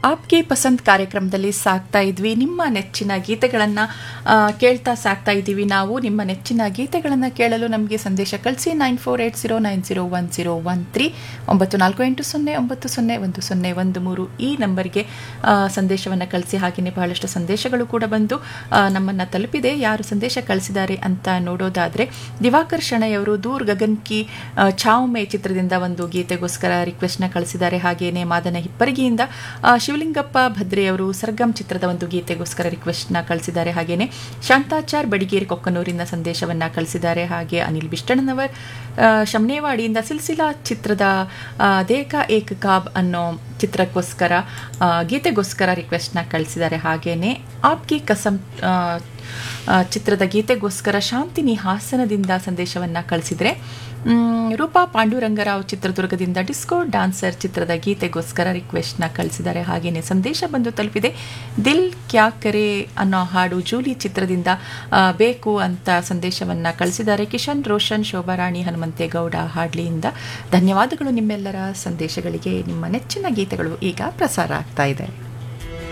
ಆಪ್ಗೆ ಪಸಂದ್ ಕಾರ್ಯಕ್ರಮದಲ್ಲಿ ಸಾಕ್ತಾ ಇದ್ವಿ ನಿಮ್ಮ ನೆಚ್ಚಿನ ಗೀತೆಗಳನ್ನು ಕೇಳ್ತಾ ಸಾಕ್ತಾ ಇದ್ದೀವಿ ನಾವು ನಿಮ್ಮ ನೆಚ್ಚಿನ ಗೀತೆಗಳನ್ನು ಕೇಳಲು ನಮಗೆ ಸಂದೇಶ ಕಳಿಸಿ nine four eight zero nine zero one zero one three ಒಂಬತ್ತು ನಾಲ್ಕು ಎಂಟು ಸೊನ್ನೆ ಒಂಬತ್ತು ಸೊನ್ನೆ ಒಂದು ಸೊನ್ನೆ ಒಂದು ಮೂರು ಈ ನಂಬರ್ಗೆ ಸಂದೇಶವನ್ನು ಕಳಿಸಿ ಹಾಗೆಯೇ ಬಹಳಷ್ಟು ಸಂದೇಶಗಳು ಕೂಡ ಬಂದು ನಮ್ಮನ್ನು ತಲುಪಿದೆ ಯಾರು ಸಂದೇಶ ಕಳಿಸಿದ್ದಾರೆ ಅಂತ ನೋಡೋದಾದರೆ ದಿವಾಕರ್ ಶಣೆಯವರು ದೂರ್ ಗಗನ್ ಕಿ ಛಾವ್ ಮೇ ಚಿತ್ರದಿಂದ ಒಂದು ಗೀತೆಗೋಸ್ಕರ ರಿಕ್ವೆಸ್ಟ್ನ ಕಳಿಸಿದ್ದಾರೆ ಹಾಗೆಯೇ ಮಾದನ ಹಿಪ್ಪರಿಗೆಯಿಂದ ಶಿವಲಿಂಗಪ್ಪ ಭದ್ರೆಯವರು ಸರ್ಗಮ್ ಚಿತ್ರದ ಒಂದು ಗೀತೆಗೋಸ್ಕರ ರಿಕ್ವೆಸ್ಟ್ನ ಕಳಿಸಿದ್ದಾರೆ ಹಾಗೆಯೇ ಶಾಂತಾಚಾರ್ ಬಡಿಗೇರಿ ಕೊಕ್ಕನೂರಿನ ಸಂದೇಶವನ್ನು ಕಳಿಸಿದ್ದಾರೆ ಹಾಗೆ ಅನಿಲ್ ಬಿಷ್ಟಣ್ಣನವರ್ ಶಮ್ನೇವಾಡಿಯಿಂದ ಸಿಲ್ಸಿಲಾ ಚಿತ್ರದ ದೇಕ ಏಕ್ ಕಾಬ್ ಅನ್ನೋ ಚಿತ್ರಕ್ಕೋಸ್ಕರ ಗೀತೆಗೋಸ್ಕರ ರಿಕ್ವೆಸ್ಟ್ನ ಕಳಿಸಿದ್ದಾರೆ ಹಾಗೆಯೇ ಆಪ್ಕಿ ಕಸಂ ಚಿತ್ರದ ಗೀತೆಗೋಸ್ಕರ ಶಾಂತಿನಿ ಹಾಸನದಿಂದ ಸಂದೇಶವನ್ನು ಕಳಿಸಿದರೆ ರೂಪಾ ಪಾಂಡುರಂಗರಾವ್ ಚಿತ್ರದುರ್ಗದಿಂದ ಡಿಸ್ಕೋ ಡಾನ್ಸರ್ ಚಿತ್ರದ ಗೀತೆಗೋಸ್ಕರ ರಿಕ್ವೆಸ್ಟ್ನ ಕಳಿಸಿದ್ದಾರೆ ಹಾಗೆಯೇ ಸಂದೇಶ ಬಂದು ತಲುಪಿದೆ ದಿಲ್ ಕ್ಯಾ ಕರೆ ಅನ್ನೋ ಹಾಡು ಜೂಲಿ ಚಿತ್ರದಿಂದ ಬೇಕು ಅಂತ ಸಂದೇಶವನ್ನು ಕಳಿಸಿದ್ದಾರೆ ಕಿಶನ್ ರೋಷನ್ ಶೋಭಾರಾಣಿ ಹನುಮಂತೇಗೌಡ ಹಾಡ್ಲಿಯಿಂದ ಧನ್ಯವಾದಗಳು ನಿಮ್ಮೆಲ್ಲರ ಸಂದೇಶಗಳಿಗೆ ನಿಮ್ಮ ನೆಚ್ಚಿನ ಗೀತೆಗಳು ಈಗ ಪ್ರಸಾರ ಆಗ್ತಾ ಇದೆ